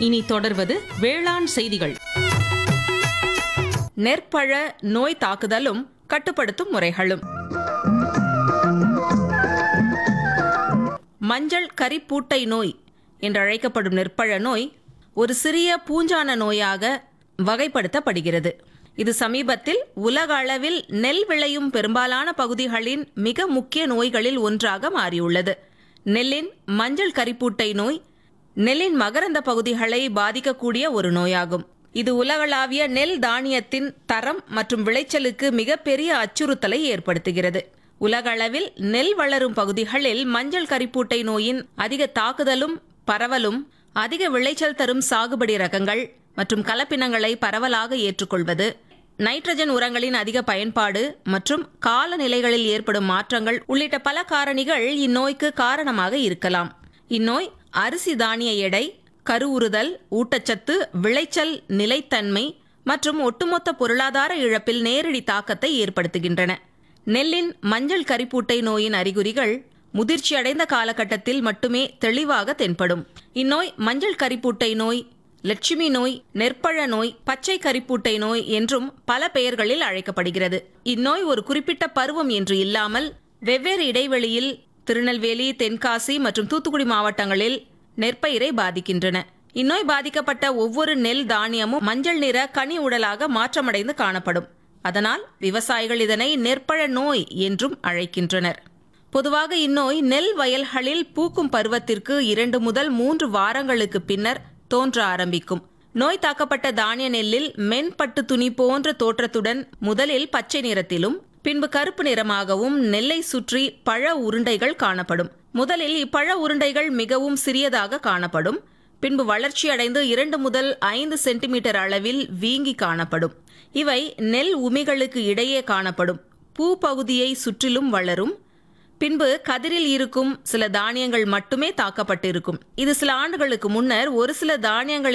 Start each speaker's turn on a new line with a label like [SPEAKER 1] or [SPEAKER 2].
[SPEAKER 1] இனி தொடர்வது வேளாண் செய்திகள்
[SPEAKER 2] நெற்பழ நோய் தாக்குதலும் கட்டுப்படுத்தும் முறைகளும் மஞ்சள் கரிப்பூட்டை நோய் என்று அழைக்கப்படும் நெற்பழ நோய் ஒரு சிறிய பூஞ்சான நோயாக வகைப்படுத்தப்படுகிறது இது சமீபத்தில் உலக அளவில் நெல் விளையும் பெரும்பாலான பகுதிகளின் மிக முக்கிய நோய்களில் ஒன்றாக மாறியுள்ளது நெல்லின் மஞ்சள் கரிப்பூட்டை நோய் நெல்லின் மகரந்த பகுதிகளை பாதிக்கக்கூடிய ஒரு நோயாகும் இது உலகளாவிய நெல் தானியத்தின் தரம் மற்றும் விளைச்சலுக்கு மிகப்பெரிய அச்சுறுத்தலை ஏற்படுத்துகிறது உலகளவில் நெல் வளரும் பகுதிகளில் மஞ்சள் கரிப்பூட்டை நோயின் அதிக தாக்குதலும் பரவலும் அதிக விளைச்சல் தரும் சாகுபடி ரகங்கள் மற்றும் கலப்பினங்களை பரவலாக ஏற்றுக்கொள்வது நைட்ரஜன் உரங்களின் அதிக பயன்பாடு மற்றும் காலநிலைகளில் ஏற்படும் மாற்றங்கள் உள்ளிட்ட பல காரணிகள் இந்நோய்க்கு காரணமாக இருக்கலாம் இந்நோய் அரிசி தானிய எடை கருவுறுதல் ஊட்டச்சத்து விளைச்சல் நிலைத்தன்மை மற்றும் ஒட்டுமொத்த பொருளாதார இழப்பில் நேரடி தாக்கத்தை ஏற்படுத்துகின்றன நெல்லின் மஞ்சள் கரிப்பூட்டை நோயின் அறிகுறிகள் முதிர்ச்சியடைந்த காலகட்டத்தில் மட்டுமே தெளிவாக தென்படும் இந்நோய் மஞ்சள் கரிப்பூட்டை நோய் லட்சுமி நோய் நெற்பழ நோய் பச்சை கரிப்பூட்டை நோய் என்றும் பல பெயர்களில் அழைக்கப்படுகிறது இந்நோய் ஒரு குறிப்பிட்ட பருவம் என்று இல்லாமல் வெவ்வேறு இடைவெளியில் திருநெல்வேலி தென்காசி மற்றும் தூத்துக்குடி மாவட்டங்களில் நெற்பயிரை பாதிக்கின்றன இந்நோய் பாதிக்கப்பட்ட ஒவ்வொரு நெல் தானியமும் மஞ்சள் நிற கனி உடலாக மாற்றமடைந்து காணப்படும் அதனால் விவசாயிகள் இதனை நெற்பழ நோய் என்றும் அழைக்கின்றனர் பொதுவாக இந்நோய் நெல் வயல்களில் பூக்கும் பருவத்திற்கு இரண்டு முதல் மூன்று வாரங்களுக்கு பின்னர் தோன்ற ஆரம்பிக்கும் நோய் தாக்கப்பட்ட தானிய நெல்லில் மென்பட்டு துணி போன்ற தோற்றத்துடன் முதலில் பச்சை நிறத்திலும் பின்பு கருப்பு நிறமாகவும் நெல்லை சுற்றி பழ உருண்டைகள் காணப்படும் முதலில் இப்பழ உருண்டைகள் மிகவும் சிறியதாக காணப்படும் பின்பு வளர்ச்சியடைந்து இரண்டு முதல் ஐந்து சென்டிமீட்டர் அளவில் வீங்கி காணப்படும் இவை நெல் உமிகளுக்கு இடையே காணப்படும் பூ பகுதியை சுற்றிலும் வளரும் பின்பு கதிரில் இருக்கும் சில தானியங்கள் மட்டுமே தாக்கப்பட்டிருக்கும் இது சில ஆண்டுகளுக்கு முன்னர் ஒரு சில தானியங்களில்